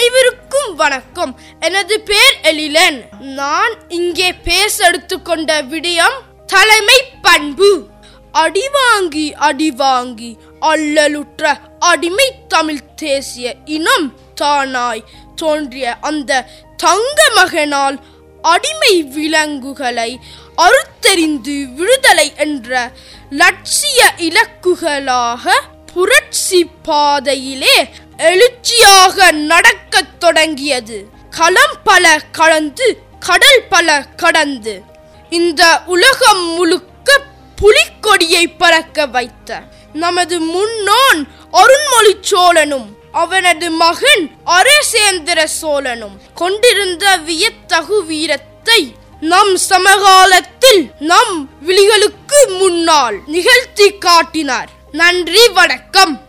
அனைவருக்கும் வணக்கம் எனது பேர் எழிலன் நான் இங்கே பேச எடுத்துக்கொண்ட விடயம் தலைமை பண்பு அடிவாங்கி அடிவாங்கி அல்லலுற்ற அடிமை தமிழ் தேசிய இனம் தானாய் தோன்றிய அந்த தங்க மகனால் அடிமை விலங்குகளை அறுத்தெறிந்து விடுதலை என்ற லட்சிய இலக்குகளாக புரட்சி பாதையிலே எழுச்சியாக நடக்கத் தொடங்கியது களம் பல கடந்து கடல் பல கடந்து இந்த உலகம் முழுக்க புலிக்கொடியை பறக்க வைத்த நமது முன்னோன் அருண்மொழி சோழனும் அவனது மகன் அரசேந்திர சோழனும் கொண்டிருந்த வியத்தகு வீரத்தை நம் சமகாலத்தில் நம் விழிகளுக்கு முன்னால் நிகழ்த்தி காட்டினார் நன்றி வணக்கம்